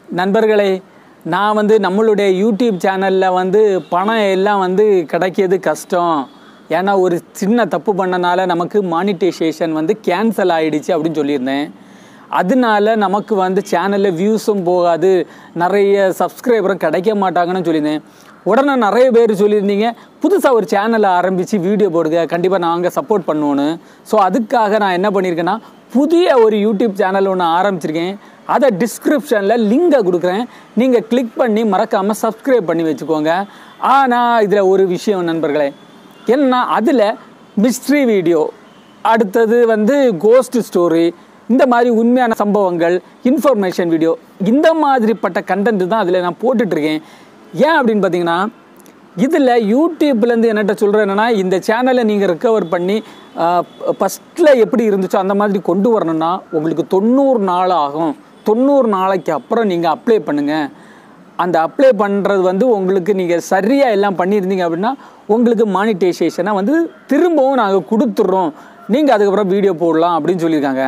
நண்பர்களே நான் வந்து நம்மளுடைய யூடியூப் சேனலில் வந்து பணம் எல்லாம் வந்து கிடைக்கிறது கஷ்டம் ஏன்னா ஒரு சின்ன தப்பு பண்ணனால நமக்கு மானிட்டைசேஷன் வந்து கேன்சல் ஆயிடுச்சு அப்படின்னு சொல்லியிருந்தேன் அதனால நமக்கு வந்து சேனலில் வியூஸும் போகாது நிறைய சப்ஸ்கிரைபரும் கிடைக்க மாட்டாங்கன்னு சொல்லியிருந்தேன் உடனே நிறைய பேர் சொல்லியிருந்தீங்க புதுசாக ஒரு சேனலை ஆரம்பித்து வீடியோ போடுங்க கண்டிப்பாக நாங்கள் சப்போர்ட் பண்ணுவோன்னு ஸோ அதுக்காக நான் என்ன பண்ணியிருக்கேன்னா புதிய ஒரு யூடியூப் சேனல் ஒன்று ஆரம்பிச்சிருக்கேன் அதை டிஸ்கிரிப்ஷனில் லிங்கை கொடுக்குறேன் நீங்கள் கிளிக் பண்ணி மறக்காமல் சப்ஸ்கிரைப் பண்ணி வச்சுக்கோங்க ஆனால் இதில் ஒரு விஷயம் நண்பர்களே என்ன அதில் மிஸ்ட்ரி வீடியோ அடுத்தது வந்து கோஸ்ட் ஸ்டோரி இந்த மாதிரி உண்மையான சம்பவங்கள் இன்ஃபர்மேஷன் வீடியோ இந்த மாதிரிப்பட்ட கண்டென்ட் தான் அதில் நான் போட்டுட்ருக்கேன் ஏன் அப்படின்னு பார்த்தீங்கன்னா இதில் யூடியூப்லேருந்து என்னட்ட சொல்கிறேன் என்னென்னா இந்த சேனலை நீங்கள் ரெக்கவர் பண்ணி ஃபஸ்ட்டில் எப்படி இருந்துச்சோ அந்த மாதிரி கொண்டு வரணும்னா உங்களுக்கு தொண்ணூறு நாள் ஆகும் தொண்ணூறு நாளைக்கு அப்புறம் நீங்கள் அப்ளை பண்ணுங்கள் அந்த அப்ளை பண்ணுறது வந்து உங்களுக்கு நீங்கள் சரியாக எல்லாம் பண்ணியிருந்தீங்க அப்படின்னா உங்களுக்கு மானிட்டைசேஷனை வந்து திரும்பவும் நாங்கள் கொடுத்துட்றோம் நீங்கள் அதுக்கப்புறம் வீடியோ போடலாம் அப்படின்னு சொல்லியிருக்காங்க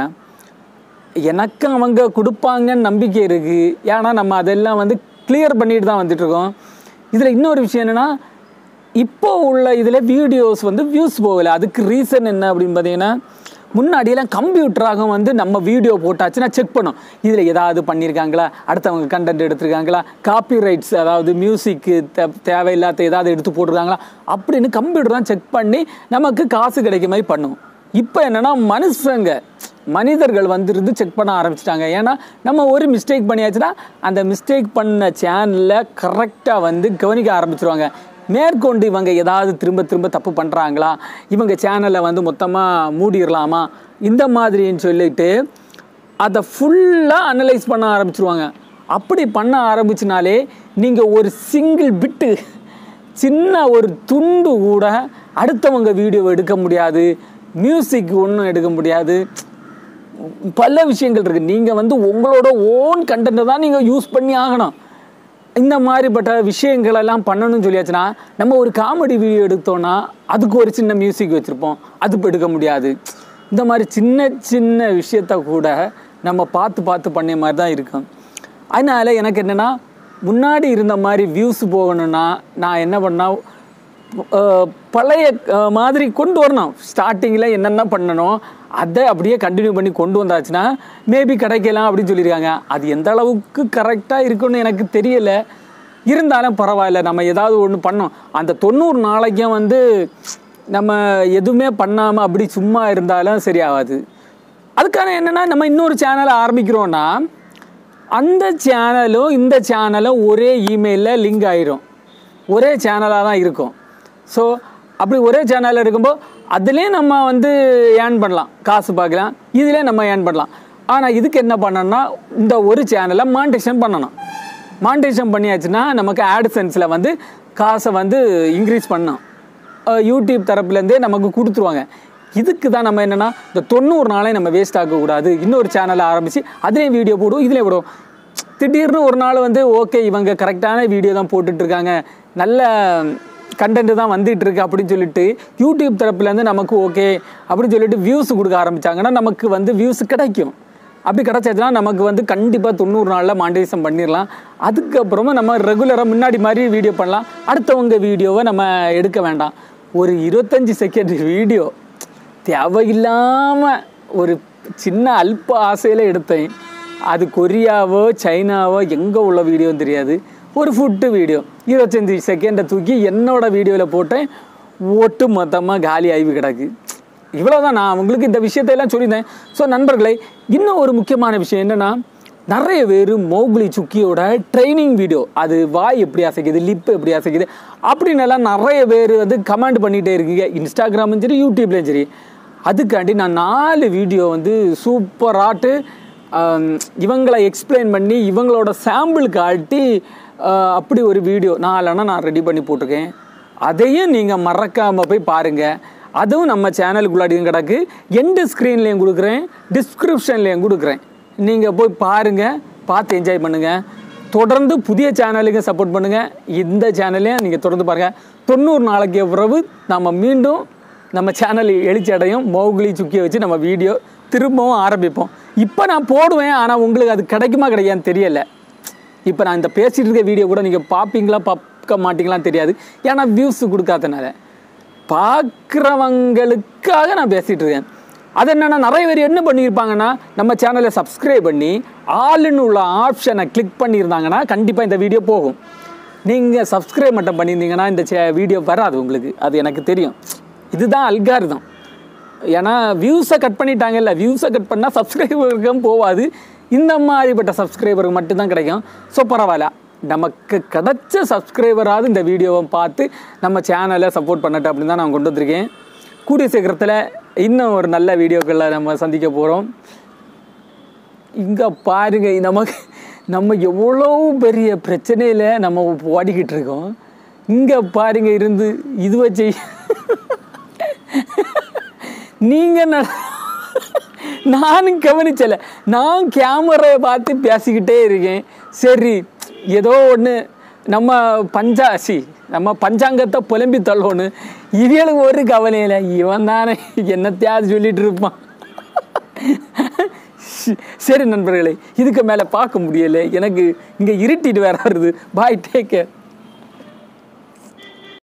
எனக்கு அவங்க கொடுப்பாங்கன்னு நம்பிக்கை இருக்குது ஏன்னா நம்ம அதெல்லாம் வந்து கிளியர் பண்ணிட்டு தான் வந்துட்டுருக்கோம் இதில் இன்னொரு விஷயம் என்னென்னா இப்போ உள்ள இதில் வீடியோஸ் வந்து வியூஸ் போகலை அதுக்கு ரீசன் என்ன அப்படின்னு பார்த்தீங்கன்னா முன்னாடியெல்லாம் கம்ப்யூட்டராக வந்து நம்ம வீடியோ போட்டாச்சுன்னா செக் பண்ணோம் இதில் ஏதாவது பண்ணியிருக்காங்களா அடுத்தவங்க கண்டென்ட் எடுத்திருக்காங்களா காப்பி ரைட்ஸ் அதாவது மியூசிக்கு தே தேவையில்லாத ஏதாவது எடுத்து போட்டிருக்காங்களா அப்படின்னு கம்ப்யூட்டர் தான் செக் பண்ணி நமக்கு காசு கிடைக்க மாதிரி பண்ணும் இப்போ என்னென்னா மனுஷங்க மனிதர்கள் வந்துருந்து செக் பண்ண ஆரம்பிச்சிட்டாங்க ஏன்னா நம்ம ஒரு மிஸ்டேக் பண்ணியாச்சுன்னா அந்த மிஸ்டேக் பண்ண சேனலில் கரெக்டாக வந்து கவனிக்க ஆரம்பிச்சிருவாங்க மேற்கொண்டு இவங்க ஏதாவது திரும்ப திரும்ப தப்பு பண்ணுறாங்களா இவங்க சேனலை வந்து மொத்தமாக மூடிடலாமா இந்த மாதிரின்னு சொல்லிட்டு அதை ஃபுல்லாக அனலைஸ் பண்ண ஆரம்பிச்சிருவாங்க அப்படி பண்ண ஆரம்பிச்சினாலே நீங்கள் ஒரு சிங்கிள் பிட்டு சின்ன ஒரு துண்டு கூட அடுத்தவங்க வீடியோ எடுக்க முடியாது மியூசிக் ஒன்றும் எடுக்க முடியாது பல விஷயங்கள் இருக்குது நீங்கள் வந்து உங்களோட ஓன் கண்டென்ட்டை தான் நீங்கள் யூஸ் பண்ணி ஆகணும் இந்த மாதிரிப்பட்ட விஷயங்கள் எல்லாம் பண்ணணும்னு சொல்லியாச்சுன்னா நம்ம ஒரு காமெடி வீடியோ எடுத்தோன்னா அதுக்கு ஒரு சின்ன மியூசிக் வச்சுருப்போம் அது இப்போ எடுக்க முடியாது இந்த மாதிரி சின்ன சின்ன விஷயத்த கூட நம்ம பார்த்து பார்த்து பண்ண மாதிரி தான் இருக்கும் அதனால் எனக்கு என்னென்னா முன்னாடி இருந்த மாதிரி வியூஸ் போகணுன்னா நான் என்ன பண்ணால் பழைய மாதிரி கொண்டு வரணும் ஸ்டார்டிங்கில் என்னென்ன பண்ணணும் அதை அப்படியே கண்டினியூ பண்ணி கொண்டு வந்தாச்சுன்னா மேபி கிடைக்கலாம் அப்படின்னு சொல்லியிருக்காங்க அது எந்த அளவுக்கு கரெக்டாக இருக்குன்னு எனக்கு தெரியலை இருந்தாலும் பரவாயில்ல நம்ம ஏதாவது ஒன்று பண்ணோம் அந்த தொண்ணூறு நாளைக்கும் வந்து நம்ம எதுவுமே பண்ணாமல் அப்படி சும்மா இருந்தாலும் சரியாகாது அதுக்கான என்னென்னா நம்ம இன்னொரு சேனலை ஆரம்பிக்கிறோன்னா அந்த சேனலும் இந்த சேனலும் ஒரே இமெயிலில் லிங்க் ஆயிரும் ஒரே சேனலாக தான் இருக்கும் ஸோ அப்படி ஒரே சேனலில் இருக்கும்போது அதுலேயும் நம்ம வந்து ஏர்ன் பண்ணலாம் காசு பார்க்கலாம் இதிலே நம்ம ஏர்ன் பண்ணலாம் ஆனால் இதுக்கு என்ன பண்ணணும்னா இந்த ஒரு சேனலை மானிட்டேஷன் பண்ணணும் மானிட்டேஷன் பண்ணியாச்சுன்னா நமக்கு ஆட்சென்ஸில் வந்து காசை வந்து இன்க்ரீஸ் பண்ணோம் யூடியூப் தரப்புலேருந்தே நமக்கு கொடுத்துருவாங்க இதுக்கு தான் நம்ம என்னென்னா இந்த தொண்ணூறு நாளே நம்ம வேஸ்ட் ஆகக்கூடாது இன்னொரு சேனலை ஆரம்பித்து அதுலேயும் வீடியோ போடுவோம் இதிலே போடுவோம் திடீர்னு ஒரு நாள் வந்து ஓகே இவங்க கரெக்டான வீடியோ தான் போட்டுட்ருக்காங்க நல்ல கண்டென்ட் தான் வந்துட்டு இருக்கு அப்படின்னு சொல்லிட்டு யூடியூப் தரப்புலேருந்து நமக்கு ஓகே அப்படின்னு சொல்லிட்டு வியூஸ் கொடுக்க ஆரம்பித்தாங்கன்னா நமக்கு வந்து வியூஸ் கிடைக்கும் அப்படி கிடச்சாச்சுன்னா நமக்கு வந்து கண்டிப்பாக தொண்ணூறு நாளில் மாண்டேசம் பண்ணிடலாம் அதுக்கப்புறமா நம்ம ரெகுலராக முன்னாடி மாதிரி வீடியோ பண்ணலாம் அடுத்தவங்க வீடியோவை நம்ம எடுக்க வேண்டாம் ஒரு இருபத்தஞ்சி செகண்ட் வீடியோ தேவையில்லாமல் ஒரு சின்ன அல்ப ஆசையில் எடுத்தேன் அது கொரியாவோ சைனாவோ எங்கே உள்ள வீடியோன்னு தெரியாது ஒரு ஃபுட்டு வீடியோ இருபத்தஞ்சி செகண்டை தூக்கி என்னோட வீடியோவில் போட்டேன் ஒட்டு மொத்தமாக காலி ஆகி கிடக்கு இவ்வளோதான் நான் உங்களுக்கு இந்த விஷயத்தையெல்லாம் சொல்லியிருந்தேன் ஸோ நண்பர்களே இன்னும் ஒரு முக்கியமான விஷயம் என்னென்னா நிறைய பேர் மௌகுலி சுக்கியோட ட்ரைனிங் வீடியோ அது வாய் எப்படி அசைக்குது லிப் எப்படி அசைக்குது அப்படின்னு எல்லாம் நிறைய பேர் வந்து கமெண்ட் பண்ணிகிட்டே இருக்கீங்க இன்ஸ்டாகிராமும் சரி யூடியூப்லேயும் சரி அதுக்காண்டி நான் நாலு வீடியோ வந்து சூப்பராட்டு இவங்களை எக்ஸ்பிளைன் பண்ணி இவங்களோட சாம்பிள் காட்டி அப்படி ஒரு வீடியோ நாலனா நான் ரெடி பண்ணி போட்டிருக்கேன் அதையும் நீங்கள் மறக்காமல் போய் பாருங்கள் அதுவும் நம்ம சேனலுக்குள்ளாடியும் கிடக்கு எண்டு ஸ்க்ரீன்லேயும் கொடுக்குறேன் டிஸ்கிரிப்ஷன்லேயும் கொடுக்குறேன் நீங்கள் போய் பாருங்கள் பார்த்து என்ஜாய் பண்ணுங்கள் தொடர்ந்து புதிய சேனலுக்கு சப்போர்ட் பண்ணுங்கள் இந்த சேனலையும் நீங்கள் தொடர்ந்து பாருங்கள் தொண்ணூறு நாளைக்கு பிறகு நம்ம மீண்டும் நம்ம சேனல் எழுச்சி அடையும் மௌகுலி சுக்கியை வச்சு நம்ம வீடியோ திரும்பவும் ஆரம்பிப்போம் இப்போ நான் போடுவேன் ஆனால் உங்களுக்கு அது கிடைக்குமா கிடைக்கான்னு தெரியலை இப்போ நான் இந்த பேசிட்டு இருக்க வீடியோ கூட நீங்கள் பார்ப்பீங்களா பார்க்க மாட்டீங்களான்னு தெரியாது ஏன்னா வியூஸ் கொடுக்காதனால பார்க்குறவங்களுக்காக நான் பேசிகிட்டு இருக்கேன் அது என்னன்னா நிறைய பேர் என்ன பண்ணியிருப்பாங்கன்னா நம்ம சேனலை சப்ஸ்கிரைப் பண்ணி ஆளுன்னு உள்ள ஆப்ஷனை கிளிக் பண்ணியிருந்தாங்கன்னா கண்டிப்பாக இந்த வீடியோ போகும் நீங்கள் சப்ஸ்கிரைப் மட்டும் பண்ணியிருந்தீங்கன்னா இந்த வீடியோ வராது உங்களுக்கு அது எனக்கு தெரியும் இதுதான் அல்காரிதம் ஏன்னா வியூஸை கட் பண்ணிட்டாங்கல்ல வியூஸை கட் பண்ணால் சப்ஸ்கிரைபருக்கும் போகாது இந்த மாதிரிப்பட்ட சப்ஸ்கிரைபருக்கு மட்டும்தான் கிடைக்கும் ஸோ பரவாயில்ல நமக்கு கிடைச்ச சப்ஸ்கிரைபராவது இந்த வீடியோவை பார்த்து நம்ம சேனலை சப்போர்ட் பண்ணட்டும் அப்படின்னு தான் நான் கொண்டு வந்திருக்கேன் கூடிய சீக்கிரத்தில் இன்னும் ஒரு நல்ல வீடியோக்களில் நம்ம சந்திக்க போகிறோம் இங்கே பாருங்க நமக்கு நம்ம எவ்வளோ பெரிய பிரச்சனையில் நம்ம ஓடிக்கிட்டு இருக்கோம் இங்கே பாருங்க இருந்து இதுவை செய் நீங்கள் ந- நானும் கவனிச்சல நான் கேமராவை பார்த்து பேசிக்கிட்டே இருக்கேன் சரி ஏதோ ஒன்று நம்ம பஞ்சாசி நம்ம பஞ்சாங்கத்தை புலம்பி தள்ளணும் இவளுக்கு ஒரு கவலை இல்லை இவன் தானே என்னத்தையாவது சொல்லிட்டு இருப்பான் சரி நண்பர்களே இதுக்கு மேலே பார்க்க முடியல எனக்கு இங்கே இருட்டிட்டு வேற வருது பாய் டேக் கேர்